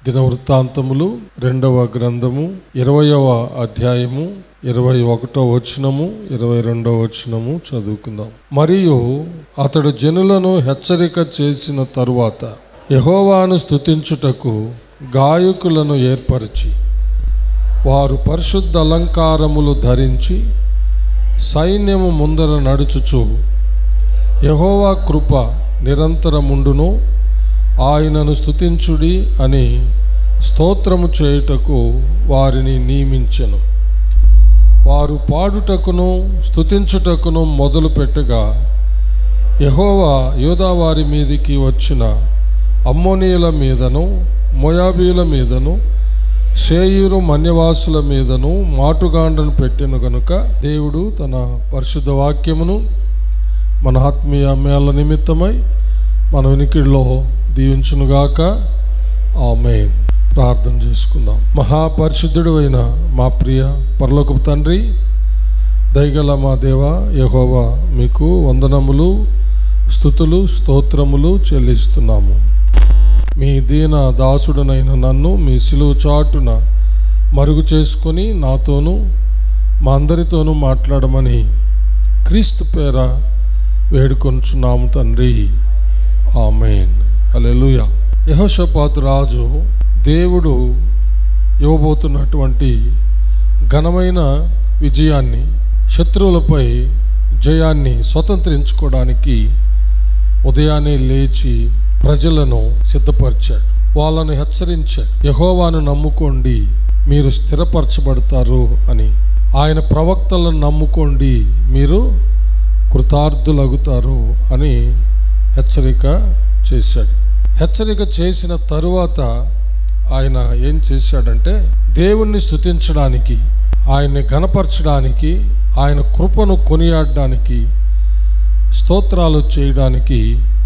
దినవృత్తాంతములు రెండవ గ్రంథము ఇరవయవ అధ్యాయము ఇరవై ఒకటో వచనము ఇరవై రెండవ వచనము చదువుకుందాం మరియు అతడు జనులను హెచ్చరిక చేసిన తరువాత యహోవాను స్తుతించుటకు గాయకులను ఏర్పరిచి వారు పరిశుద్ధ అలంకారములు ధరించి సైన్యము ముందర నడుచుచు యహోవా కృప నిరంతరముండును ఆయనను స్తుతించుడి అని స్తోత్రము చేయుటకు వారిని నియమించెను వారు పాడుటకును స్తుతించుటకును మొదలుపెట్టగా యహోవా యోదావారి మీదికి వచ్చిన అమ్మోనీయుల మీదను మొయాబీల మీదను షేయూరు మన్యవాసుల మీదను మాటుగాండను పెట్టెను గనుక దేవుడు తన పరిశుద్ధ వాక్యమును మన ఆత్మీయ మేళ నిమిత్తమై మన వినికిడిలో దీవించునుగాక ఆమె ప్రార్థన చేసుకుందాం మహాపరిశుద్ధుడు అయిన మా ప్రియ పరలోకపు తండ్రి దయగల మా దేవ యహోవా మీకు వందనములు స్థుతులు స్తోత్రములు చెల్లిస్తున్నాము మీ దీన దాసుడనైన నన్ను మీ సిలువు చాటున మరుగు చేసుకొని నాతోనూ మా అందరితోనూ మాట్లాడమని క్రీస్తు పేర వేడుకొంచున్నాము తండ్రి ఆమెన్ హల్లెలూయా యహోషపాతు రాజు దేవుడు ఇవ్వబోతున్నటువంటి ఘనమైన విజయాన్ని శత్రువులపై జయాన్ని స్వతంత్రించుకోవడానికి ఉదయాన్నే లేచి ప్రజలను సిద్ధపరిచాడు వాళ్ళను హెచ్చరించాడు యహోవాను నమ్ముకోండి మీరు స్థిరపరచబడతారు అని ఆయన ప్రవక్తలను నమ్ముకోండి మీరు కృతార్థులగుతారు అని హెచ్చరిక చేశాడు హెచ్చరిక చేసిన తరువాత ఆయన ఏం చేశాడంటే దేవుణ్ణి స్తుతించడానికి ఆయన్ని గణపరచడానికి ఆయన కృపను కొనియాడడానికి స్తోత్రాలు చేయడానికి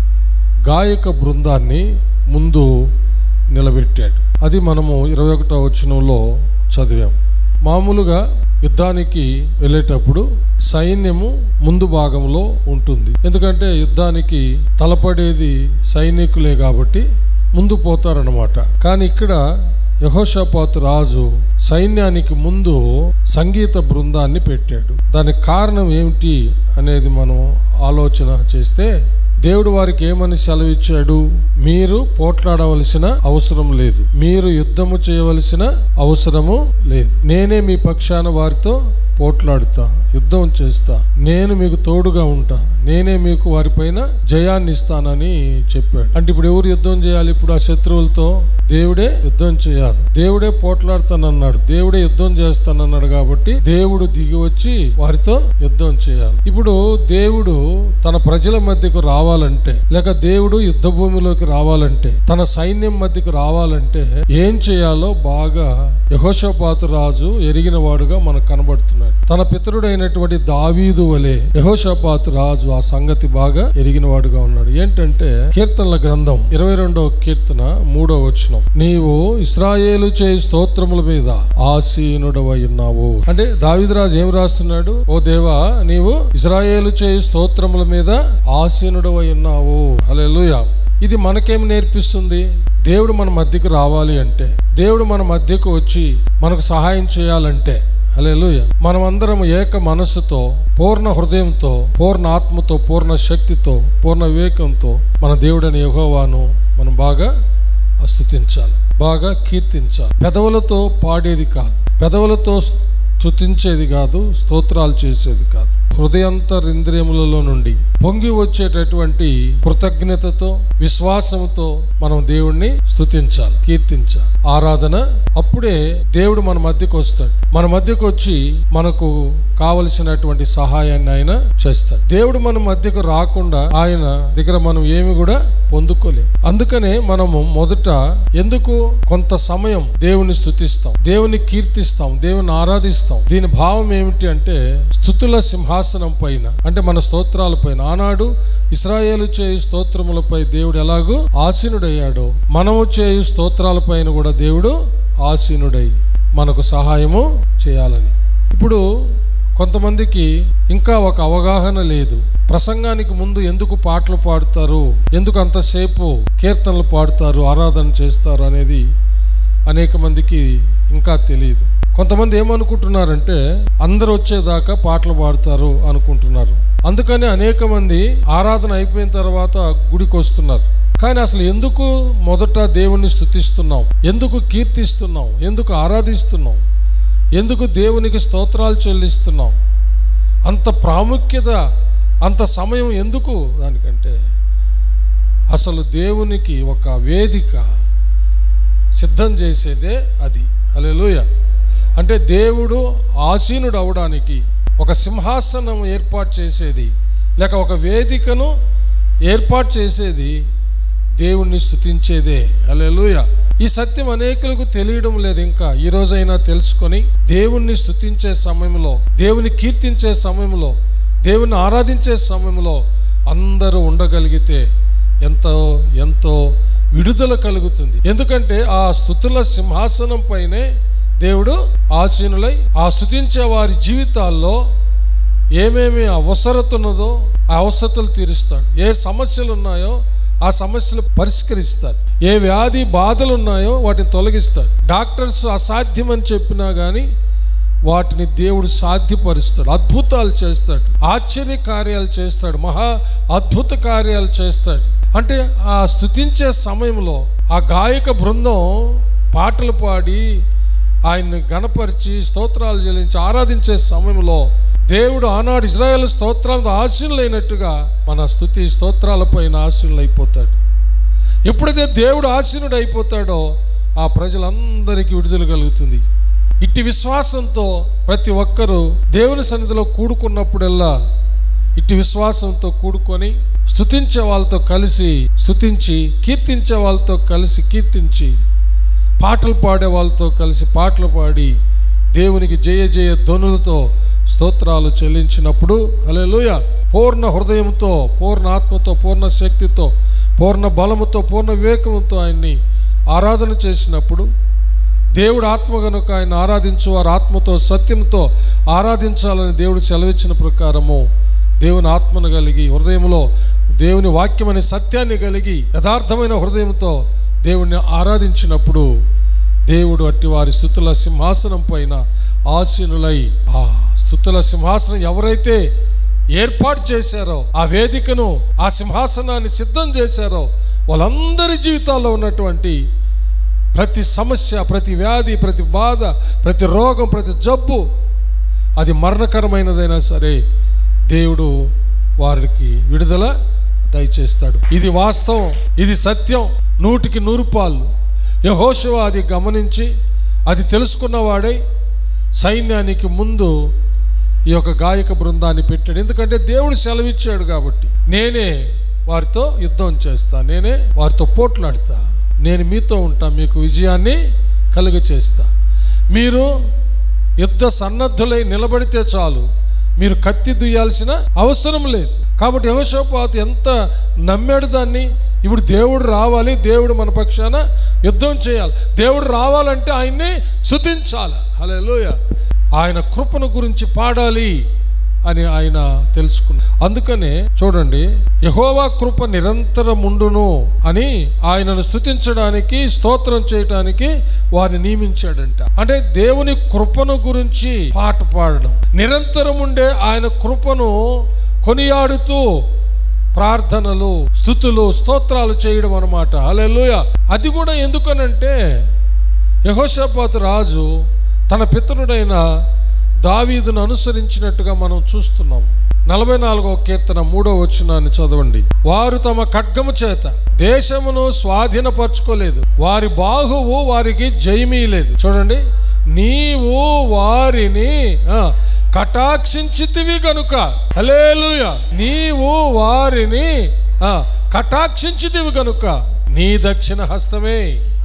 గాయక బృందాన్ని ముందు నిలబెట్టాడు అది మనము ఇరవై ఒకటో వచనంలో చదివాం మామూలుగా యుద్ధానికి వెళ్ళేటప్పుడు సైన్యము ముందు భాగంలో ఉంటుంది ఎందుకంటే యుద్ధానికి తలపడేది సైనికులే కాబట్టి ముందు పోతారనమాట కానీ ఇక్కడ యహోషపాత్ రాజు సైన్యానికి ముందు సంగీత బృందాన్ని పెట్టాడు దానికి కారణం ఏమిటి అనేది మనం ఆలోచన చేస్తే దేవుడు వారికి ఏమని సెలవిచ్చాడు మీరు పోట్లాడవలసిన అవసరం లేదు మీరు యుద్ధము చేయవలసిన అవసరము లేదు నేనే మీ పక్షాన వారితో పోట్లాడుతా యుద్ధం చేస్తా నేను మీకు తోడుగా ఉంటా నేనే మీకు వారిపైన జయాన్ని ఇస్తానని చెప్పాడు అంటే ఇప్పుడు ఎవరు యుద్ధం చేయాలి ఇప్పుడు ఆ శత్రువులతో దేవుడే యుద్ధం చేయాలి దేవుడే పోట్లాడతానన్నాడు దేవుడే యుద్ధం చేస్తానన్నాడు కాబట్టి దేవుడు దిగి వచ్చి వారితో యుద్ధం చేయాలి ఇప్పుడు దేవుడు తన ప్రజల మధ్యకు రావాలంటే లేక దేవుడు యుద్ధ భూమిలోకి రావాలంటే తన సైన్యం మధ్యకు రావాలంటే ఏం చేయాలో బాగా యహోషపాతు రాజు ఎరిగిన వాడుగా మనకు కనబడుతున్నాడు తన పితరుడైనటువంటి దావీదు వలె యహోషపాతు రాజు ఆ సంగతి బాగా ఎరిగిన వాడుగా ఉన్నాడు ఏంటంటే కీర్తనల గ్రంథం ఇరవై రెండవ కీర్తన మూడో వచనం నీవు ఇస్రాయేలు చేయి స్తోత్రముల మీద ఆసీనుడవై ఉన్నావు అంటే దావిదరాజు ఏం రాస్తున్నాడు ఓ దేవా నీవు ఇస్రాయేలు చేయి స్తోత్రముల మీద ఆసీనుడవై ఉన్నావు హల్లెలూయా ఇది మనకేం నేర్పిస్తుంది దేవుడు మన మధ్యకు రావాలి అంటే దేవుడు మన మధ్యకు వచ్చి మనకు సహాయం చేయాలంటే హల్లెలూయా మనమందరం ఏక మనస్సుతో పూర్ణ హృదయంతో పూర్ణ ఆత్మతో పూర్ణ శక్తితో పూర్ణ వివేకంతో మన దేవుడని యెహోవాను మనం బాగా స్తుతించాలి బాగా కీర్తించాలి పెదవులతో పాడేది కాదు పెదవులతో స్తుతించేది కాదు స్తోత్రాలు చేసేది కాదు హృదయంతరింద్రియములలో నుండి పొంగి వచ్చేటటువంటి కృతజ్ఞతతో విశ్వాసంతో మనం దేవుణ్ణి స్తుతించాలి కీర్తించాలి ఆరాధన అప్పుడే దేవుడు మన మధ్యకు వస్తాడు మన మధ్యకు వచ్చి మనకు కావలసినటువంటి సహాయాన్ని ఆయన చేస్తాడు దేవుడు మన మధ్యకు రాకుండా ఆయన దగ్గర మనం ఏమి కూడా పొందుకోలేం అందుకనే మనము మొదట ఎందుకు కొంత సమయం దేవుని స్తుతిస్తాం దేవుని కీర్తిస్తాం దేవుని ఆరాధిస్తాం దీని భావం ఏమిటి అంటే స్థుతుల సింహాసనం పైన అంటే మన స్తోత్రాల పైన ఆనాడు ఇస్రాయేలు చేయు స్తోత్రములపై దేవుడు ఎలాగో ఆసీనుడయ్యాడో మనము చేయు స్తోత్రాల పైన కూడా దేవుడు ఆసీనుడై మనకు సహాయము చేయాలని ఇప్పుడు కొంతమందికి ఇంకా ఒక అవగాహన లేదు ప్రసంగానికి ముందు ఎందుకు పాటలు పాడతారు ఎందుకు అంతసేపు కీర్తనలు పాడుతారు ఆరాధన చేస్తారు అనేది అనేక మందికి ఇంకా తెలియదు కొంతమంది ఏమనుకుంటున్నారంటే అందరు వచ్చేదాకా పాటలు పాడతారు అనుకుంటున్నారు అందుకని అనేక మంది ఆరాధన అయిపోయిన తర్వాత గుడికి వస్తున్నారు కానీ అసలు ఎందుకు మొదట దేవుణ్ణి స్థుతిస్తున్నాం ఎందుకు కీర్తిస్తున్నాం ఎందుకు ఆరాధిస్తున్నాం ఎందుకు దేవునికి స్తోత్రాలు చెల్లిస్తున్నాం అంత ప్రాముఖ్యత అంత సమయం ఎందుకు దానికంటే అసలు దేవునికి ఒక వేదిక సిద్ధం చేసేదే అది అలెలుయ అంటే దేవుడు ఆసీనుడు అవడానికి ఒక సింహాసనం ఏర్పాటు చేసేది లేక ఒక వేదికను ఏర్పాటు చేసేది దేవుణ్ణి స్థుతించేదే అలెలుయ ఈ సత్యం అనేకులకు తెలియడం లేదు ఇంకా ఈ రోజైనా తెలుసుకొని దేవుణ్ణి స్థుతించే సమయంలో దేవుని కీర్తించే సమయంలో దేవుని ఆరాధించే సమయంలో అందరూ ఉండగలిగితే ఎంతో ఎంతో విడుదల కలుగుతుంది ఎందుకంటే ఆ స్థుతుల సింహాసనం పైనే దేవుడు ఆసీనులై ఆ స్థుతించే వారి జీవితాల్లో ఏమేమి అవసరత ఉన్నదో ఆ అవసరతలు తీరుస్తాడు ఏ సమస్యలు ఉన్నాయో ఆ సమస్యలు పరిష్కరిస్తాడు ఏ వ్యాధి బాధలు ఉన్నాయో వాటిని తొలగిస్తాడు డాక్టర్స్ అసాధ్యమని చెప్పినా కానీ వాటిని దేవుడు సాధ్యపరుస్తాడు అద్భుతాలు చేస్తాడు ఆశ్చర్య కార్యాలు చేస్తాడు మహా అద్భుత కార్యాలు చేస్తాడు అంటే ఆ స్థుతించే సమయంలో ఆ గాయక బృందం పాటలు పాడి ఆయన్ని గణపరిచి స్తోత్రాలు చెల్లించి ఆరాధించే సమయంలో దేవుడు ఆనాడు ఇజ్రాయెల్ స్తోత్రాలతో ఆశీనులైనట్టుగా మన స్థుతి స్తోత్రాలపైన ఆశీనులైపోతాడు ఎప్పుడైతే దేవుడు ఆశీనుడు అయిపోతాడో ఆ ప్రజలందరికీ విడుదల కలుగుతుంది ఇట్టి విశ్వాసంతో ప్రతి ఒక్కరూ దేవుని సన్నిధిలో కూడుకున్నప్పుడల్లా ఇట్టి విశ్వాసంతో కూడుకొని స్థుతించే వాళ్ళతో కలిసి స్థుతించి కీర్తించే వాళ్ళతో కలిసి కీర్తించి పాటలు పాడే వాళ్ళతో కలిసి పాటలు పాడి దేవునికి జయ జయ ధ్వనులతో స్తోత్రాలు చెల్లించినప్పుడు హల్లెలూయా పూర్ణ హృదయంతో పూర్ణ ఆత్మతో పూర్ణ శక్తితో పూర్ణ బలముతో పూర్ణ వివేకంతో ఆయన్ని ఆరాధన చేసినప్పుడు దేవుడు ఆత్మ కనుక ఆయన ఆరాధించు వారు ఆత్మతో సత్యంతో ఆరాధించాలని దేవుడు సెలవిచ్చిన ప్రకారము దేవుని ఆత్మను కలిగి హృదయంలో దేవుని వాక్యం అనే సత్యాన్ని కలిగి యథార్థమైన హృదయంతో దేవుణ్ణి ఆరాధించినప్పుడు దేవుడు అట్టి వారి స్థుతుల సింహాసనం పైన ఆసీనులై ఆ స్థుతుల సింహాసనం ఎవరైతే ఏర్పాటు చేశారో ఆ వేదికను ఆ సింహాసనాన్ని సిద్ధం చేశారో వాళ్ళందరి జీవితాల్లో ఉన్నటువంటి ప్రతి సమస్య ప్రతి వ్యాధి ప్రతి బాధ ప్రతి రోగం ప్రతి జబ్బు అది మరణకరమైనదైనా సరే దేవుడు వారికి విడుదల దయచేస్తాడు ఇది వాస్తవం ఇది సత్యం నూటికి నూరు పాళ్ళు యహోశివ అది గమనించి అది తెలుసుకున్నవాడై సైన్యానికి ముందు ఈ యొక్క గాయక బృందాన్ని పెట్టాడు ఎందుకంటే దేవుడు సెలవిచ్చాడు కాబట్టి నేనే వారితో యుద్ధం చేస్తా నేనే వారితో పోట్లాడతా నేను మీతో ఉంటా మీకు విజయాన్ని కలుగ చేస్తా మీరు యుద్ధ సన్నద్ధులై నిలబడితే చాలు మీరు కత్తి దుయ్యాల్సిన అవసరం లేదు కాబట్టి యహోషోపాతు ఎంత నమ్మాడు దాన్ని ఇప్పుడు దేవుడు రావాలి దేవుడు మన పక్షాన యుద్ధం చేయాలి దేవుడు రావాలంటే ఆయన్ని శుతించాలి హల్లెలూయ ఆయన కృపను గురించి పాడాలి అని ఆయన తెలుసుకున్నాడు అందుకనే చూడండి యహోవా కృప నిరంతరముండును అని ఆయనను స్థుతించడానికి స్తోత్రం చేయడానికి వారిని నియమించాడంట అంటే దేవుని కృపను గురించి పాట పాడడం నిరంతరం ఉండే ఆయన కృపను కొనియాడుతూ ప్రార్థనలు స్థుతులు స్తోత్రాలు చేయడం అనమాట హల్లెలూయ అది కూడా ఎందుకనంటే యహోషపాతు రాజు తన పితరుడైన దావీదును అనుసరించినట్టుగా మనం చూస్తున్నాం నలభై నాలుగో కీర్తన మూడో వచనాన్ని చదవండి వారు తమ ఖడ్గము చేత దేశమును స్వాధీనపరచుకోలేదు వారి బాహువు వారికి జయమీయలేదు చూడండి నీవు వారిని ఆ, కటాక్షించితివి గనుక హల్లెలూయ నీవు వారిని ఆ, కటాక్షించితివి గనుక నీ దక్షిణ హస్తమే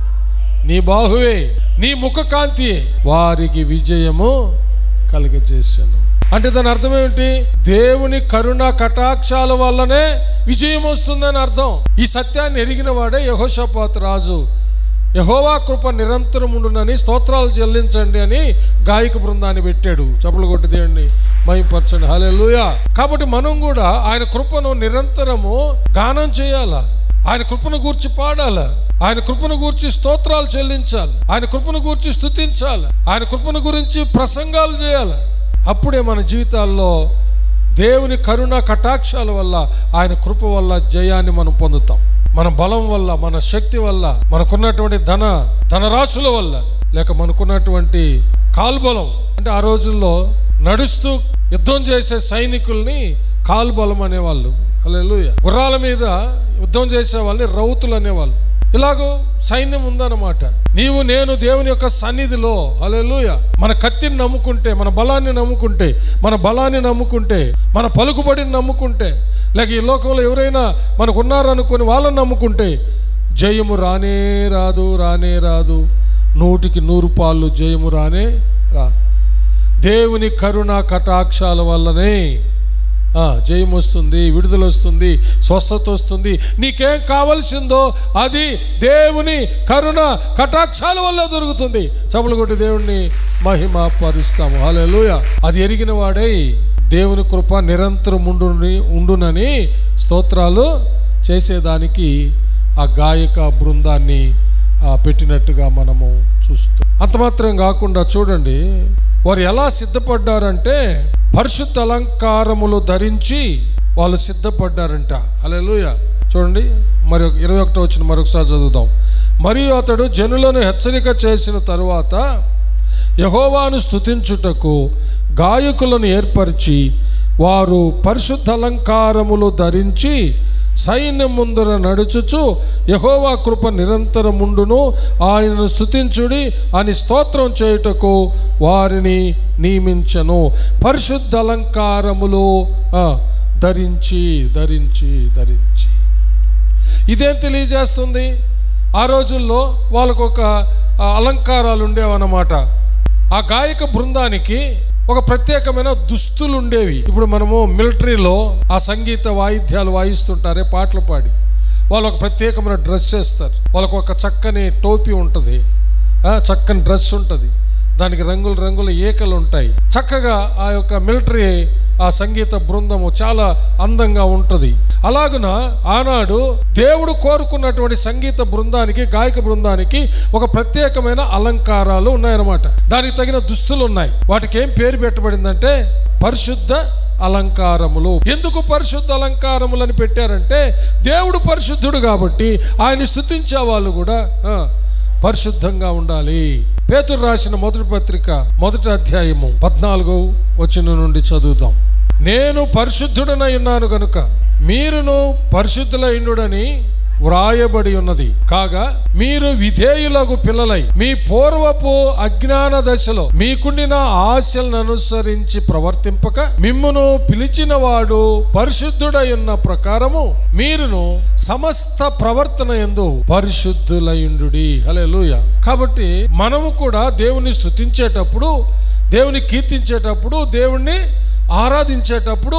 నీ బాహువే నీ ముఖ కాంతి వారికి విజయము కలుగజేశాను అంటే దాని అర్థం ఏమిటి దేవుని కరుణ కటాక్షాల వల్లనే విజయం వస్తుందని అర్థం ఈ సత్యాన్ని ఎరిగిన వాడే యహోషపాత్ రాజు యహోవా కృప నిరంతరం ఉండునని స్తోత్రాలు చెల్లించండి అని గాయక బృందాన్ని పెట్టాడు చప్పలు కొట్టి దేవుడిని మహింపరచండి హల్లెలూయా కాబట్టి మనం కూడా ఆయన కృపను నిరంతరము గానం చేయాలా ఆయన కృపను గూర్చి పాడాలి ఆయన కృపను గూర్చి స్తోత్రాలు చెల్లించాలి ఆయన కృపను గూర్చి స్తుతించాలి ఆయన కృపను గురించి ప్రసంగాలు చేయాలి అప్పుడే మన జీవితాల్లో దేవుని కరుణ కటాక్షాల వల్ల ఆయన కృప వల్ల జయాన్ని మనం పొందుతాం మన బలం వల్ల మన శక్తి వల్ల మనకున్నటువంటి ధన ధనరాశుల వల్ల లేక మనకున్నటువంటి కాల్బలం అంటే ఆ రోజుల్లో నడుస్తూ యుద్ధం చేసే సైనికుల్ని కాల్బలం అనేవాళ్ళు అల్లెలుయ గుర్రాల మీద యుద్ధం చేసే వాళ్ళని రౌతులు అనేవాళ్ళు ఇలాగో సైన్యం ఉందన్నమాట నీవు నేను దేవుని యొక్క సన్నిధిలో అలెలుయ మన కత్తిని నమ్ముకుంటే మన బలాన్ని నమ్ముకుంటే మన బలాన్ని నమ్ముకుంటే మన పలుకుబడిని నమ్ముకుంటే లేక ఈ లోకంలో ఎవరైనా మనకు ఉన్నారనుకుని వాళ్ళని నమ్ముకుంటే జయము రానే రాదు రానే రాదు నూటికి నూరు పాళ్ళు జయము రానే రా దేవుని కరుణ కటాక్షాల వల్లనే ఆ, జయం వస్తుంది విడుదల వస్తుంది స్వస్థత వస్తుంది నీకేం కావలసిందో అది దేవుని కరుణ కటాక్షాల వల్ల దొరుకుతుంది చపలు కొట్టి దేవుణ్ణి మహిమ పరుస్తాము హల్లెలూయ అది ఎరిగిన వాడై దేవుని కృప నిరంతరం ఉండుని ఉండునని స్తోత్రాలు చేసేదానికి ఆ గాయక బృందాన్ని ఆ, పెట్టినట్టుగా మనము చూస్తాం అంత మాత్రం కాకుండా చూడండి వారు ఎలా సిద్ధపడ్డారంటే పరిశుద్ధ అలంకారములు ధరించి వాళ్ళు సిద్ధపడ్డారంట అలెలుయ చూడండి మరి ఒక- ఇరవై ఒకటో వచ్చిన మరొకసారి చదువుదాం మరియు అతడు జనులను హెచ్చరిక చేసిన తరువాత యహోవాను స్తుతించుటకు గాయకులను ఏర్పరిచి వారు పరిశుద్ధ అలంకారములు ధరించి సైన్యం ముందర నడుచుచు యహోవా కృప నిరంతరముండును ఆయనను స్తుతించుడి అని స్తోత్రం చేయుటకు వారిని నియమించను పరిశుద్ధ అలంకారములు ఆ, ధరించి ధరించి ధరించి ఇదేం తెలియజేస్తుంది ఆ రోజుల్లో వాళ్ళకు ఒక ఆ, అలంకారాలు ఉండేవన్నమాట ఆ గాయక బృందానికి ఒక ప్రత్యేకమైన దుస్తులు ఉండేవి ఇప్పుడు మనము మిలిటరీలో ఆ సంగీత వాయిద్యాలు వాయిస్తుంటారే పాటలు పాడి వాళ్ళు ఒక ప్రత్యేకమైన డ్రెస్ వేస్తారు వాళ్ళకు ఒక చక్కని టోపీ ఉంటుంది ఆ, చక్కని డ్రెస్ ఉంటుంది దానికి రంగుల రంగుల ఏకలు ఉంటాయి చక్కగా ఆ యొక్క మిలిటరీ ఆ సంగీత బృందము చాలా అందంగా ఉంటుంది అలాగున ఆనాడు దేవుడు కోరుకున్నటువంటి సంగీత బృందానికి గాయక బృందానికి ఒక ప్రత్యేకమైన అలంకారాలు ఉన్నాయన్నమాట దానికి తగిన దుస్తులు ఉన్నాయి వాటికి ఏం పేరు పెట్టబడిందంటే పరిశుద్ధ అలంకారములు ఎందుకు పరిశుద్ధ అలంకారములని పెట్టారంటే దేవుడు పరిశుద్ధుడు కాబట్టి ఆయన స్థుతించే వాళ్ళు కూడా ఆ, పరిశుద్ధంగా ఉండాలి పేతురు రాసిన మొదటి పత్రిక మొదటి అధ్యాయము పద్నాలుగో వచ్చిన నుండి చదువుతాం నేను పరిశుద్ధుడనై ఉన్నాను గనుక మీరును పరిశుద్ధులైండుడని వ్రాయబడి ఉన్నది కాగా మీరు విధేయులకు పిల్లలై మీ పూర్వపు అజ్ఞాన దశలో మీకుండిన ఆశలను అనుసరించి ప్రవర్తింపక మిమ్మును పిలిచిన వాడు పరిశుద్ధుడై ఉన్న ప్రకారము మీరును సమస్త ప్రవర్తన ఎందు పరిశుద్ధులయుండు హల్లెలూయా కాబట్టి మనము కూడా దేవుని స్తుతించేటప్పుడు దేవుని కీర్తించేటప్పుడు దేవుణ్ణి ఆరాధించేటప్పుడు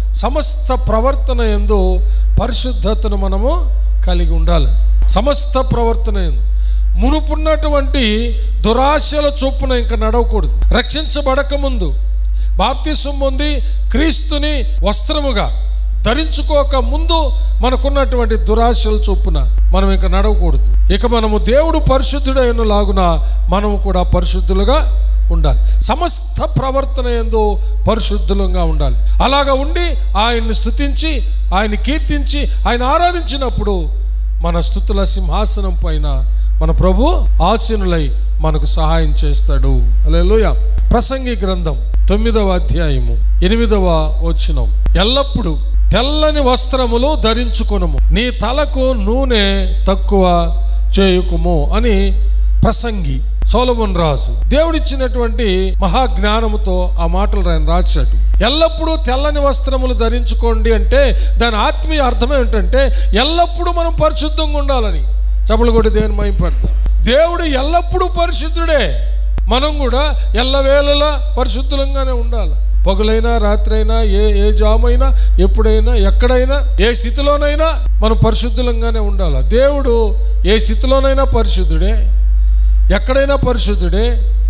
సమస్త ప్రవర్తన ఎందు పరిశుద్ధతను మనము కలిగి ఉండాలి సమస్త ప్రవర్తన ఎందు మునుపున్నటువంటి దురాశల చొప్పున ఇంకా నడవకూడదు రక్షించబడక ముందు బాప్తిసం పొంది క్రీస్తుని వస్త్రముగా ధరించుకోక ముందు మనకున్నటువంటి దురాశల చొప్పున మనం ఇంకా నడవకూడదు ఇక మనము దేవుడు పరిశుద్ధుడైన లాగున మనము కూడా పరిశుద్ధులుగా ఉండాలి సమస్త ప్రవర్తన ఎందు పరిశుద్ధులంగా ఉండాలి అలాగా ఉండి ఆయన్ని స్తుతించి ఆయన కీర్తించి ఆయన ఆరాధించినప్పుడు మన స్థుతుల సింహాసనం పైన మన ప్రభు ఆసీనులై మనకు సహాయం చేస్తాడు అలెలుయ ప్రసంగి గ్రంథం తొమ్మిదవ అధ్యాయము ఎనిమిదవ వచనం ఎల్లప్పుడూ తెల్లని వస్త్రములు ధరించుకొనుము నీ తలకు నూనె తక్కువ చేయుకుము అని ప్రసంగి సోలమన్ రాజు దేవుడిచ్చినటువంటి మహాజ్ఞానముతో ఆ మాటలు ఆయన రాశాడు ఎల్లప్పుడూ తెల్లని వస్త్రములు ధరించుకోండి అంటే దాని ఆత్మీయ అర్థం ఏమిటంటే ఎల్లప్పుడూ మనం పరిశుద్ధంగా ఉండాలని చపలు కొట్టి దేవుని మహింపడతాం దేవుడు ఎల్లప్పుడూ పరిశుద్ధుడే మనం కూడా ఎల్లవేళలా పరిశుద్ధులంగానే ఉండాలి పగులైనా రాత్రైనా ఏ ఏ జామైనా ఎప్పుడైనా ఎక్కడైనా ఏ స్థితిలోనైనా మనం పరిశుద్ధులంగానే ఉండాలి దేవుడు ఏ స్థితిలోనైనా పరిశుద్ధుడే ఎక్కడైనా పరిశుద్ధుడే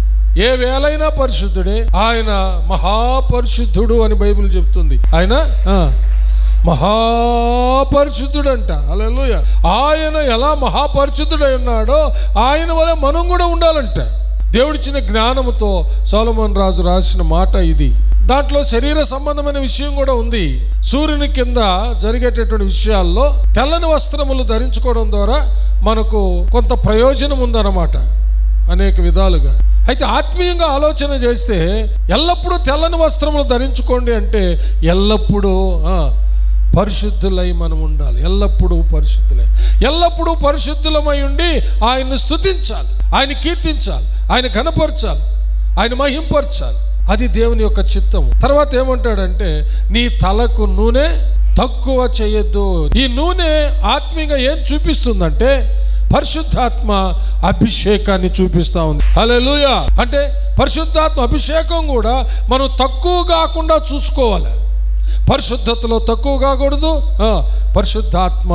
ఏ వేళైనా పరిశుద్ధుడే ఆయన మహాపరిశుద్ధుడు అని బైబిల్ చెప్తుంది ఆయన ఆ, మహాపరిశుద్ధుడంట అలెలుయ ఆయన ఎలా మహాపరిశుద్ధుడై ఉన్నాడో ఆయన వలె మనం కూడా ఉండాలంట దేవుడిచ్చిన జ్ఞానముతో సోలమన్ రాజు రాసిన మాట ఇది దాంట్లో శరీర సంబంధమైన విషయం కూడా ఉంది సూర్యుని కింద జరిగేటటువంటి విషయాల్లో తెల్లని వస్త్రములు ధరించుకోవడం ద్వారా మనకు కొంత ప్రయోజనం ఉందన్నమాట అనేక విధాలుగా అయితే ఆత్మీయంగా ఆలోచన చేస్తే ఎల్లప్పుడూ తెల్లని వస్త్రములు ధరించుకోండి అంటే ఎల్లప్పుడూ ఆ, పరిశుద్ధులై మనం ఉండాలి ఎల్లప్పుడూ పరిశుద్ధులై ఎల్లప్పుడూ పరిశుద్ధులమై ఉండి ఆయన్ని స్తుతించాలి ఆయన కీర్తించాలి ఆయన కనపరచాలి ఆయన మహింపరచాలి అది దేవుని యొక్క చిత్తం తర్వాత ఏమంటాడంటే నీ తలకు నూనె తక్కువ చేయొద్దు ఈ నూనె ఆత్మీయంగా ఏం చూపిస్తుందంటే పరిశుద్ధాత్మ అభిషేకాన్ని చూపిస్తా ఉంది హల్లెలూయ అంటే పరిశుద్ధాత్మ అభిషేకం కూడా మనం తక్కువ కాకుండా చూసుకోవాలి పరిశుద్ధతలో తక్కువ కాకూడదు ఆ, పరిశుద్ధాత్మ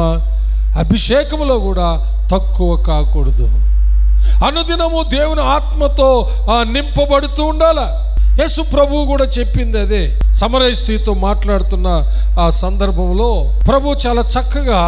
అభిషేకములో కూడా తక్కువ కాకూడదు అనుదినము దేవుని ఆత్మతో ఆ, నింపబడుతూ ఉండాల యేసు ప్రభువు కూడా చెప్పింది అదే సమరయ స్త్రీతో మాట్లాడుతున్న ఆ సందర్భంలో ప్రభు చాలా చక్కగా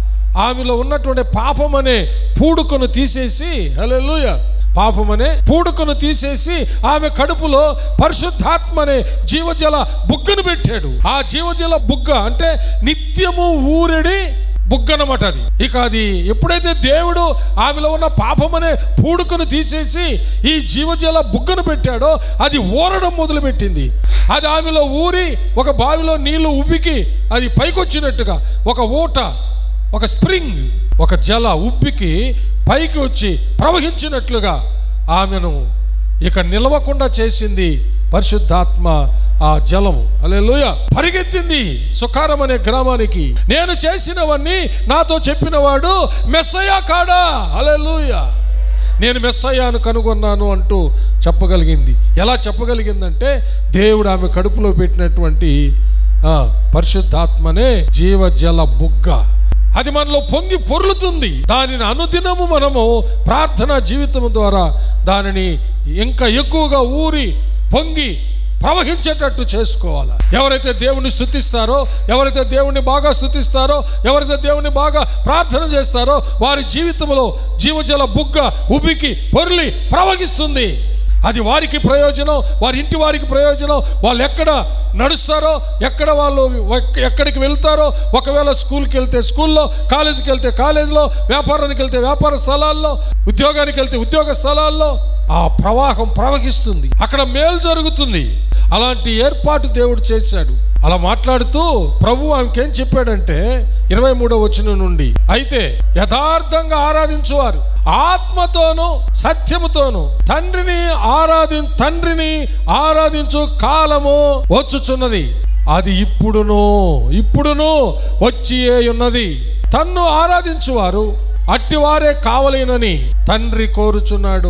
ఆమెలో ఉన్నటువంటి పాపం అనే పూడుకను తీసేసి హల్లెలూయా పాపం అనే పూడుకను తీసేసి ఆమె కడుపులో పరిశుద్ధాత్మ అనే జీవజల బుగ్గను పెట్టాడు ఆ జీవజల బుగ్గ అంటే నిత్యము ఊరెడి బుగ్గనమాట అది ఇక అది ఎప్పుడైతే దేవుడు ఆమెలో ఉన్న పాపం అనే పూడుకను తీసేసి ఈ జీవజల బుగ్గను పెట్టాడో అది ఊరడం మొదలుపెట్టింది అది ఆమెలో ఊరి ఒక బావిలో నీళ్లు ఉబ్బికి అది పైకొచ్చినట్టుగా ఒక ఊట ఒక స్ప్రింగ్ ఒక జల ఉబ్బికి పైకి వచ్చి ప్రవహించినట్లుగా ఆమెను ఇక నిలవకుండా చేసింది పరిశుద్ధాత్మ ఆ జలము అలెలుయ పరిగెత్తింది సుకారం అనే గ్రామానికి నేను చేసినవన్నీ నాతో చెప్పినవాడు మెస్సయ్యా కాడా అలెలుయ నేను మెస్సయ్యాను కనుగొన్నాను అంటూ చెప్పగలిగింది ఎలా చెప్పగలిగిందంటే దేవుడు ఆమె కడుపులో పెట్టినటువంటి ఆ, పరిశుద్ధాత్మనే జీవజల బుగ్గ అది మనలో పొంగి పొర్లుతుంది దానిని అనుదినము మనము ప్రార్థనా జీవితం ద్వారా దానిని ఇంకా ఎక్కువగా ఊరి పొంగి ప్రవహించేటట్టు చేసుకోవాలి ఎవరైతే దేవుని స్థుతిస్తారో ఎవరైతే దేవుని బాగా స్థుతిస్తారో ఎవరైతే దేవుని బాగా ప్రార్థన చేస్తారో వారి జీవితంలో జీవజల బుగ్గ ఉబికి పొర్లి ప్రవహిస్తుంది అది వారికి ప్రయోజనం వారి ఇంటి వారికి ప్రయోజనం వాళ్ళు ఎక్కడ నడుస్తారో ఎక్కడ వాళ్ళు ఎక్- ఎక్కడికి వెళ్తారో ఒకవేళ స్కూల్కి వెళ్తే స్కూల్లో కాలేజీకి వెళ్తే కాలేజీలో వ్యాపారానికి వెళ్తే వ్యాపార స్థలాల్లో ఉద్యోగానికి వెళ్తే ఉద్యోగ స్థలాల్లో ఆ ప్రవాహం ప్రవహిస్తుంది అక్కడ మేలు జరుగుతుంది అలాంటి ఏర్పాటు దేవుడు చేశాడు అలా మాట్లాడుతూ ప్రభు ఆమెకేం చెప్పాడంటే ఇరవై మూడో వచ్చిన నుండి అయితే యథార్థంగా ఆరాధించువారు ఆత్మతోను సత్యముతోను తండ్రిని ఆరాధి తండ్రిని ఆరాధించు కాలము వచ్చుచున్నది అది ఇప్పుడును ఇప్పుడును వచ్చి ఉన్నది తన్ను ఆరాధించువారు అట్టివారే కావలేనని తండ్రి కోరుచున్నాడు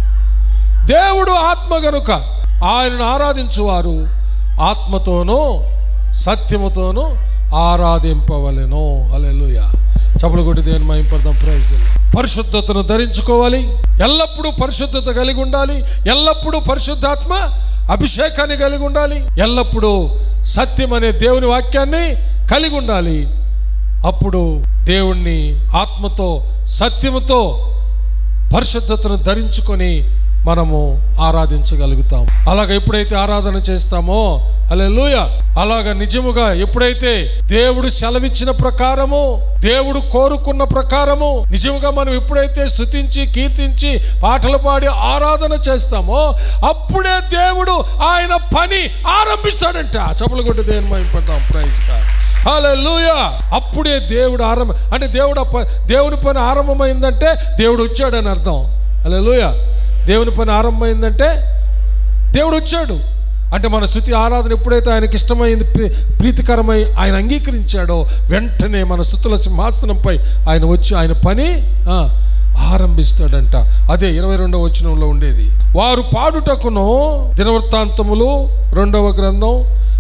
దేవుడు ఆత్మ గనుక ఆయనను ఆరాధించువారు ఆత్మతోనూ సత్యముతోనూ ఆరాధింపవలెను అలెలుయ చపలు కొట్టి దేని మహింపడదాం ప్రైజ్ పరిశుద్ధతను ధరించుకోవాలి ఎల్లప్పుడూ పరిశుద్ధత కలిగి ఉండాలి ఎల్లప్పుడూ పరిశుద్ధాత్మ అభిషేకాన్ని కలిగి ఉండాలి ఎల్లప్పుడూ సత్యం అనే దేవుని వాక్యాన్ని కలిగి ఉండాలి అప్పుడు దేవుణ్ణి ఆత్మతో సత్యముతో పరిశుద్ధతను ధరించుకొని మనము ఆరాధించగలుగుతాం అలాగ ఎప్పుడైతే ఆరాధన చేస్తామో అలెలుయ అలాగ నిజముగా ఎప్పుడైతే దేవుడు సెలవిచ్చిన ప్రకారము దేవుడు కోరుకున్న ప్రకారము నిజముగా మనం ఎప్పుడైతే స్తుతించి కీర్తించి పాటలు పాడి ఆరాధన చేస్తామో అప్పుడే దేవుడు ఆయన పని ఆరంభిస్తాడంట చప్పలు కొట్టి దేని మైపడతాం ప్రైజ్ కాదు హల్లెలూయా అప్పుడే దేవుడు ఆరంభ అంటే దేవుడు ఆ ప- దేవుని పని ఆరంభమైందంటే దేవుడు వచ్చాడని అర్థం హల్లెలూయా దేవుని పని ఆరంభమైందంటే దేవుడు వచ్చాడు అంటే మన స్థుతి ఆరాధన ఎప్పుడైతే ఆయనకి ఇష్టమైంది ప్రీ- ప్రీతికరమై ఆయన అంగీకరించాడో వెంటనే మన స్థుతుల సింహాసనంపై ఆయన వచ్చి ఆయన పని ఆ, ఆరంభిస్తాడంట అదే ఇరవై రెండవ వచనంలో ఉండేది వారు పాడుటకును దినవృత్తాంతములు రెండవ గ్రంథం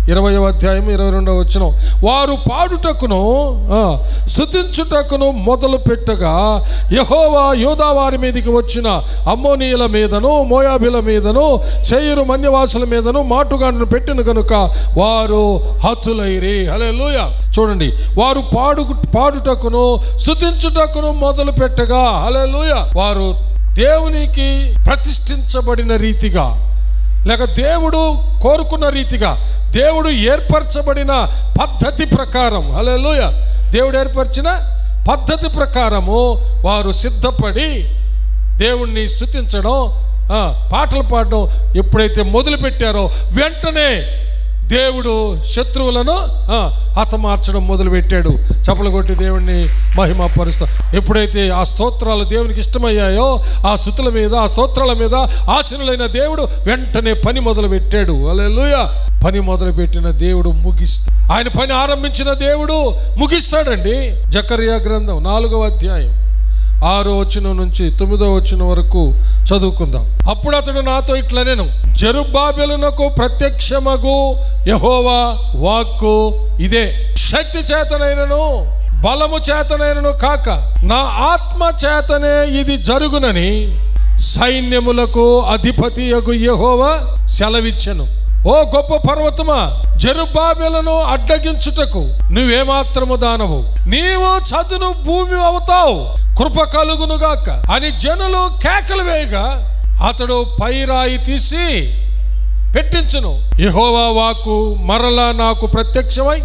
ఇరవై అధ్యాయం ఇరవై రెండవ వచ్చిన వారు పాడుటకును ఆ, స్తుతించుటకును మొదలు పెట్టగా యహోవా యోధా వారి మీదకి వచ్చిన అమ్మోనీయుల మీదను మోయాబిల మీదను చేయురు మన్యవాసుల మీదను మాటుగాండ్ను పెట్టిన కనుక వారు హతులైరి హల్లెలూయ చూడండి వారు పాడు పాడుటకును స్తుతించుటకును మొదలు పెట్టగా హల్లెలూయ వారు దేవునికి ప్రతిష్ఠించబడిన రీతిగా లేక దేవుడు కోరుకున్న రీతిగా దేవుడు ఏర్పరచబడిన పద్ధతి ప్రకారం హల్లెలూయ దేవుడు ఏర్పరిచిన పద్ధతి ప్రకారము వారు సిద్ధపడి దేవుణ్ణి స్తుతించడం ఆ, పాటలు పాడడం ఎప్పుడైతే మొదలు పెట్టారో వెంటనే దేవుడు శత్రువులను ఆ, హతమార్చడం మొదలుపెట్టాడు చప్పలు కొట్టి దేవుణ్ణి మహిమ పరుస్తా ఎప్పుడైతే ఆ స్తోత్రాలు దేవునికి ఇష్టమయ్యాయో ఆ స్థుతుల మీద ఆ స్తోత్రాల మీద ఆశనులైన దేవుడు వెంటనే పని మొదలు పెట్టాడు అలెలుయ పని మొదలు పెట్టిన దేవుడు ముగిస్తా ఆయన పని ఆరంభించిన దేవుడు ముగిస్తాడండి జకర్యా గ్రంథం నాలుగవ అధ్యాయం ఆరో వచ్చిన నుంచి తొమ్మిదో వచ్చిన వరకు చదువుకుందాం అప్పుడు అతడు నాతో ఇట్లా నేను జరుబాబెలునకు ప్రత్యక్షమగు యహోవా వాక్కు ఇదే శక్తి చేతనైనను బలము చేతనైనను కాక నా ఆత్మ చేతనే ఇది జరుగునని సైన్యములకు అధిపతి యగు యహోవా సెలవిచ్చెను ఓ గొప్ప పర్వతమా జరుబాబెలను అడ్డగించుటకు నువ్వేమాత్రము దానవు నీవు చదును భూమి అవుతావు కృప కలుగునుగాక అని జనులు కేకలు వేయగా అతడు పైరాయి తీసి పెట్టించును యెహోవా వాకు మరలా నాకు ప్రత్యక్షమై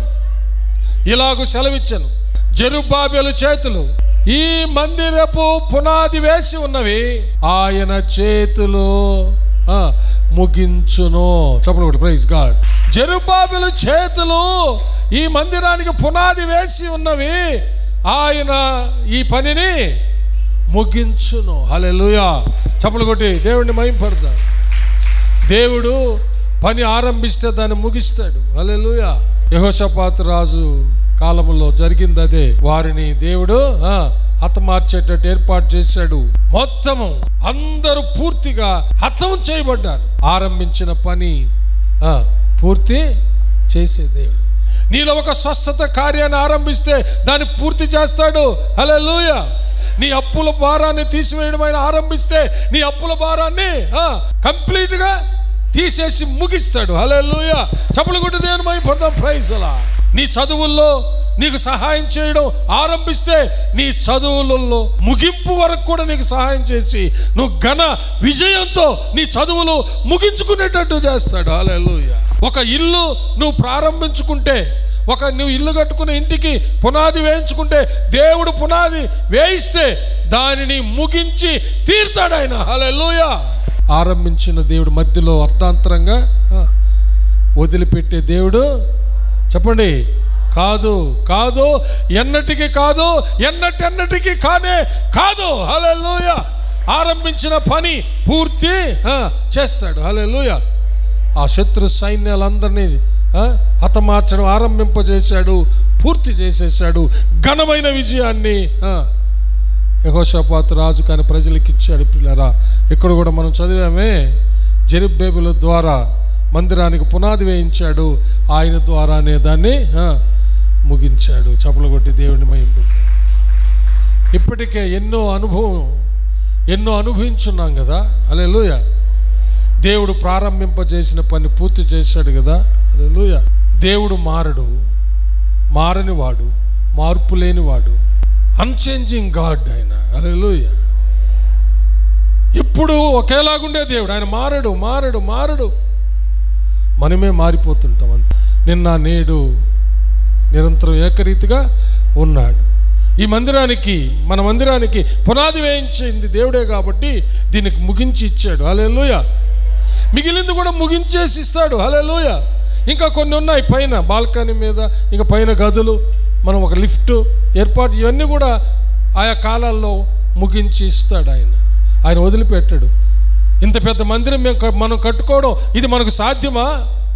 ఇలాగు సెలవిచ్చను జరుబాబెలు చేతులు ఈ మందిరపు పునాది వేసి ఉన్నవి ఆయన చేతులు ఆ, ముగించును చెప్పలు కూడా ప్రైజ్ గాడ్ జరుబాబెలు చేతులు ఈ మందిరానికి పునాది వేసి ఉన్నవి ఆయన ఈ పనిని ముగించును హల్లెలూయా చప్పలు కొట్టి దేవుడిని మహింపడదా దేవుడు పని ఆరంభిస్తే దాన్ని ముగిస్తాడు హల్లెలూయా యెహోషాపాతు రాజు కాలంలో జరిగింది అదే వారిని దేవుడు ఆ, హతమార్చేటట్టు ఏర్పాటు చేశాడు మొత్తము అందరూ పూర్తిగా హతం చేయబడ్డారు ఆరంభించిన పని ఆ, పూర్తి చేసే దేవుడు నీలో ఒక స్వస్థత కార్యాన్ని ఆరంభిస్తే దాన్ని పూర్తి చేస్తాడు హల్లెలూయా నీ అప్పుల భారాన్ని తీసివేయడం ఆయన ఆరంభిస్తే నీ అప్పుల భారాన్ని ఆ, కంప్లీట్గా తీసేసి ముగిస్తాడు హల్లెలూయా చప్పలు కొట్టి దేవుని మై పడదాం ప్రైజ్ అలా నీ చదువుల్లో నీకు సహాయం చేయడం ఆరంభిస్తే నీ చదువులలో ముగింపు వరకు కూడా నీకు సహాయం చేసి నువ్వు ఘన విజయంతో నీ చదువులు ముగించుకునేటట్టు చేస్తాడు హల్లెలూయా ఒక ఇల్లు నువ్వు ప్రారంభించుకుంటే ఒక నువ్వు ఇల్లు కట్టుకునే ఇంటికి పునాది వేయించుకుంటే దేవుడు పునాది వేయిస్తే దానిని ముగించి తీర్తాడు ఆయన హల్లెలూయా ఆరంభించిన దేవుడు మధ్యలో అర్థాంతరంగా ఆ, వదిలిపెట్టే దేవుడు చెప్పండి కాదు కాదు ఎన్నటికి కాదు ఎన్నటెన్నటికి కానే కాదు హల్లెలూయా ఆరంభించిన పని పూర్తి ఆ, చేస్తాడు హల్లెలూయా ఆ శత్రు సైన్యాలందరినీ ఆ, హతమార్చడం ఆరంభింపజేశాడు పూర్తి చేసేసాడు ఘనమైన విజయాన్ని ఆ, యహోషపాతు రాజు కానీ ప్రజలకు ఇచ్చాడు పిల్లరా ఇక్కడ కూడా మనం చదివామే జెరుబ్బేబుల ద్వారా మందిరానికి పునాది వేయించాడు ఆయన ద్వారానే దాన్ని ఆ, ముగించాడు చపలు కొట్టి దేవుడిని మహింపు ఇప్పటికే ఎన్నో అనుభవం ఎన్నో అనుభవించున్నాం కదా అలెలుయ దేవుడు ప్రారంభింపజేసిన పని పూర్తి చేశాడు కదా అలెలుయ దేవుడు మారడు మారని వాడు మార్పు లేనివాడు అన్చేంజింగ్ గాడ్ ఆయన అలెలుయ ఇప్పుడు ఒకేలాగుండే దేవుడు ఆయన మారడు మారడు మారడు మనమే మారిపోతుంటాం అంత నిన్న నేడు నిరంతరం ఏకరీతిగా ఉన్నాడు ఈ మందిరానికి మన మందిరానికి పునాది వేయించింది దేవుడే కాబట్టి దీనికి ముగించి ఇచ్చాడు హల్లెలూయ మిగిలింది కూడా ముగించేసి ఇస్తాడు హల్లెలూయ ఇంకా కొన్ని ఉన్నాయి పైన బాల్కనీ మీద ఇంకా పైన గదులు మనం ఒక లిఫ్ట్ ఏర్పాటు ఇవన్నీ కూడా ఆయా కాలాల్లో ముగించి ఇస్తాడు ఆయన ఆయన వదిలిపెట్టాడు ఇంత పెద్ద మందిరం మేము క- మనం కట్టుకోవడం ఇది మనకు సాధ్యమా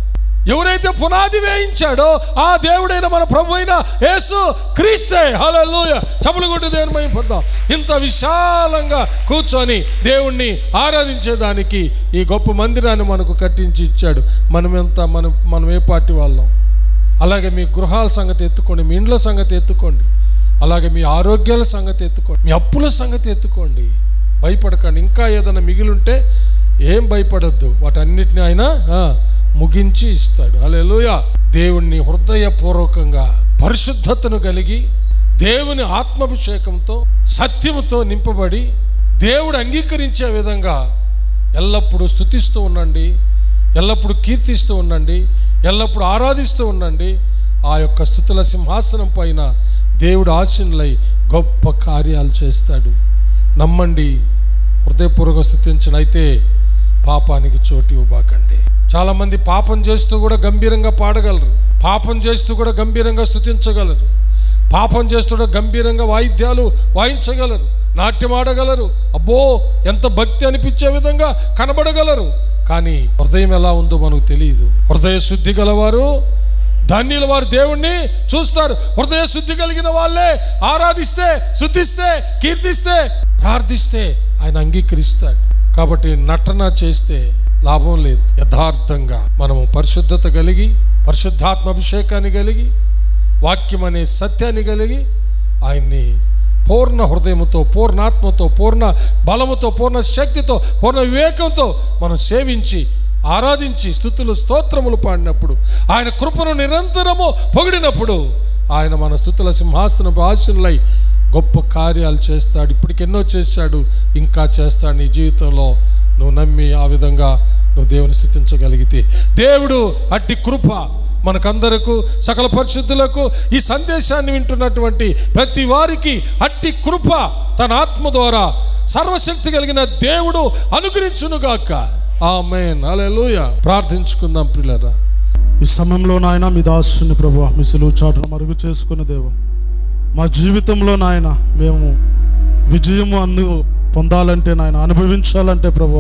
ఎవరైతే పునాది వేయించాడో ఆ దేవుడైన మన ప్రభు అయిన యేసు క్రీస్తే హల్లెలూయా చపలు కొట్టి దేవుని మహిమ పొందాం ఇంత విశాలంగా కూర్చొని దేవుణ్ణి ఆరాధించేదానికి ఈ గొప్ప మందిరాన్ని మనకు కట్టించి ఇచ్చాడు మనం ఎంత మనం మనం ఏ పార్టీ వాళ్ళం అలాగే మీ గృహాల సంగతి ఎత్తుకోండి మీ ఇండ్ల సంగతి ఎత్తుకోండి అలాగే మీ ఆరోగ్యాల సంగతి ఎత్తుకోండి మీ అప్పుల సంగతి ఎత్తుకోండి భయపడకండి ఇంకా ఏదైనా మిగిలింటే ఏం భయపడద్దు వాటన్నిటిని ఆయన ఆ, ముగించి ఇస్తాడు అలెలుయ దేవుణ్ణి హృదయపూర్వకంగా పరిశుద్ధతను కలిగి దేవుని ఆత్మాభిషేకంతో సత్యముతో నింపబడి దేవుడు అంగీకరించే విధంగా ఎల్లప్పుడూ స్థుతిస్తూ ఉండండి ఎల్లప్పుడూ కీర్తిస్తూ ఉండండి ఎల్లప్పుడూ ఆరాధిస్తూ ఉండండి ఆ యొక్క స్థుతుల సింహాసనం పైన దేవుడు ఆశీనులై గొప్ప కార్యాలు చేస్తాడు నమ్మండి హృదయపూర్వక స్థుతించిన అయితే పాపానికి చోటు ఇవ్వబాకండి చాలామంది పాపం చేస్తూ కూడా గంభీరంగా పాడగలరు పాపం చేస్తూ కూడా గంభీరంగా స్థుతించగలరు పాపం చేస్తూ కూడా గంభీరంగా వాయిద్యాలు వాయించగలరు నాట్యం ఆడగలరు అబ్బో ఎంత భక్తి అనిపించే విధంగా కనబడగలరు కానీ హృదయం ఎలా ఉందో మనకు తెలియదు హృదయ శుద్ధి గలవారు ధన్యుల వారు దేవుణ్ణి చూస్తారు హృదయ శుద్ధి కలిగిన వాళ్ళే ఆరాధిస్తే శుద్ధిస్తే కీర్తిస్తే ప్రార్థిస్తే ఆయన అంగీకరిస్తాడు కాబట్టి నటన చేస్తే లాభం లేదు యథార్థంగా మనము పరిశుద్ధత కలిగి పరిశుద్ధాత్మ అభిషేకాన్ని కలిగి వాక్యం అనే సత్యాన్ని కలిగి ఆయన్ని పూర్ణ హృదయముతో పూర్ణాత్మతో పూర్ణ బలముతో పూర్ణ శక్తితో పూర్ణ వివేకంతో మనం సేవించి ఆరాధించి స్థుతులు స్తోత్రములు పాడినప్పుడు ఆయన కృపను నిరంతరము పొగిడినప్పుడు ఆయన మన స్థుతుల సింహాసనపు ఆశనులై గొప్ప కార్యాలు చేస్తాడు ఇప్పటికి ఎన్నో చేశాడు ఇంకా చేస్తాడు నీ జీవితంలో నువ్వు నమ్మి ఆ విధంగా నువ్వు దేవుని స్థుతించగలిగితే దేవుడు అట్టి కృప మనకందరకు సకల పరిశుద్ధులకు ఈ సందేశాన్ని వింటున్నటువంటి ప్రతి వారికి అట్టి కృప తన ఆత్మ ద్వారా సర్వశక్తి కలిగిన దేవుడు అనుగ్రహించునుగాక ఆమెన్ హల్లెలూయా ప్రార్థించుకుందాం ప్రియులరా ఈ సమయంలో నాయన మీ దాసుని ప్రభు మీ సులువు చాటును మరుగు చేసుకునే దేవ మా జీవితంలో నాయన మేము విజయము అందు పొందాలంటే నాయన అనుభవించాలంటే ప్రభు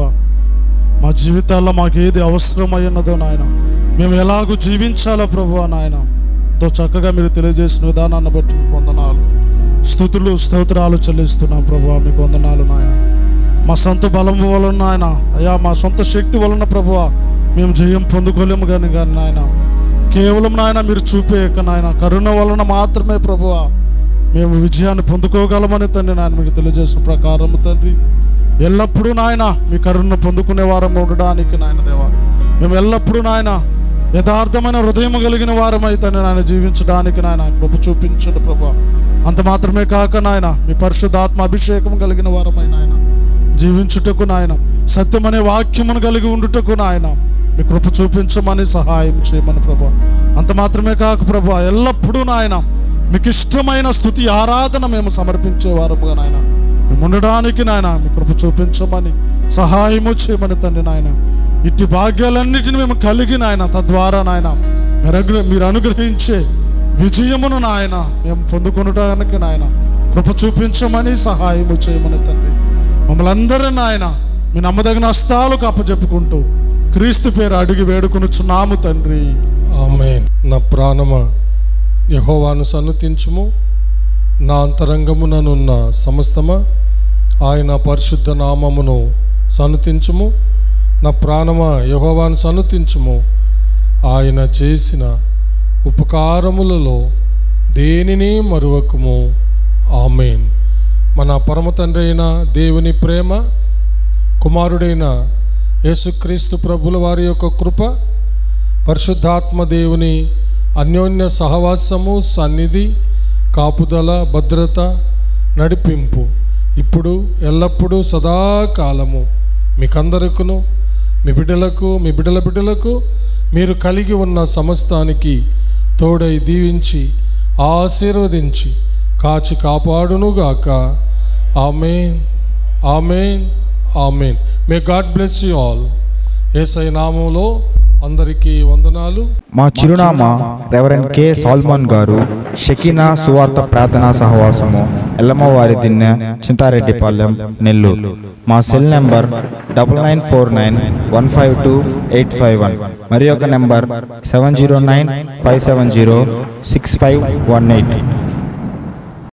మా జీవితాల్లో మాకు ఏది అవసరమై ఉన్నదో నాయన మేము ఎలాగూ జీవించాలో ప్రభు నాయన ఎంతో చక్కగా మీరు తెలియజేసిన విధానాన్ని బట్టి మీకు వందనాలు స్థుతులు స్తోత్రాలు చెల్లిస్తున్నాం ప్రభు మీకు వందనాలు నాయన మా సొంత బలం వలన నాయన అయ్యా మా సొంత శక్తి వలన ప్రభువ మేము జయం పొందుకోలేము కానీ కానీ నాయన కేవలం నాయన మీరు చూపే యొక్క నాయన కరుణ వలన మాత్రమే ప్రభువ మేము విజయాన్ని పొందుకోగలమని తండ్రి నాయన మీకు తెలియజేసిన ప్రకారము తండ్రి ఎల్లప్పుడూ నాయన మీ కరుణ పొందుకునే వారం ఉండడానికి నాయన దేవా మేము ఎల్లప్పుడూ నాయన యథార్థమైన హృదయం కలిగిన వారమై తండ్రి నాయన జీవించడానికి నాయన కృప చూపించండి ప్రభు అంత మాత్రమే కాక నాయన మీ పరిశుద్ధాత్మ అభిషేకం కలిగిన వారమై నాయన జీవించుటకు నాయన సత్యమనే వాక్యమును కలిగి ఉండుటకు నాయన మీ కృప చూపించమని సహాయం చేయమని ప్రభు అంత మాత్రమే కాక ప్రభు ఎల్లప్పుడూ నాయన మీకు ఇష్టమైన స్థుతి ఆరాధన మేము సమర్పించే వారముగా నాయన మేము ఉండడానికి నాయన మీ కృప చూపించమని సహాయము చేయమని తండ్రి నాయన ఇట్టి భాగ్యాలన్నిటిని మేము కలిగి నాయన తద్వారా నాయన మీరు అనుగ్ర- మీరు అనుగ్రహించే విజయమును నాయన మేము పొందుకొనడానికి నాయన కృప చూపించమని సహాయము చేయమని తండ్రి మమ్మల్ని అందరూ నాయన మీ నమ్మదగిన హస్తాలకు అప్పచెప్పుకుంటూ క్రీస్తు పేరు అడిగి వేడుకొనుచున్నాము తండ్రి ఆమెన్ నా ప్రాణమా యహోవాను సన్నతించుము నా అంతరంగముననున్న సమస్తమా ఆయన పరిశుద్ధ నామమును సన్నతించుము నా ప్రాణమా యహోవాను సన్నతించుము ఆయన చేసిన ఉపకారములలో దేనిని మరువకము ఆమెన్ మన పరమ తండ్రి అయిన దేవుని ప్రేమ కుమారుడైన యేసుక్రీస్తు ప్రభుల వారి యొక్క కృప పరిశుద్ధాత్మ దేవుని అన్యోన్య సహవాసము సన్నిధి కాపుదల భద్రత నడిపింపు ఇప్పుడు ఎల్లప్పుడూ సదాకాలము మీకందరికును మీ బిడ్డలకు మీ బిడ్డల బిడ్డలకు మీరు కలిగి ఉన్న సమస్తానికి తోడై దీవించి ఆశీర్వదించి కాచి కాపాడునుగాక amen amen amen may God bless you all ఏసై నామంలో అందరికీ వందనాలు మా చిరునామా రెవరెండ్ కె సాల్మాన్ గారు షకీనా సువార్త ప్రార్థనా సహవాసము ఎల్లమ్మవారి దిన్నె చింతారెడ్డిపాలెం నెల్లూరు మా cell number double nine four nine one five two eight five one మరి ఒక number seven zero nine five seven zero six five one eight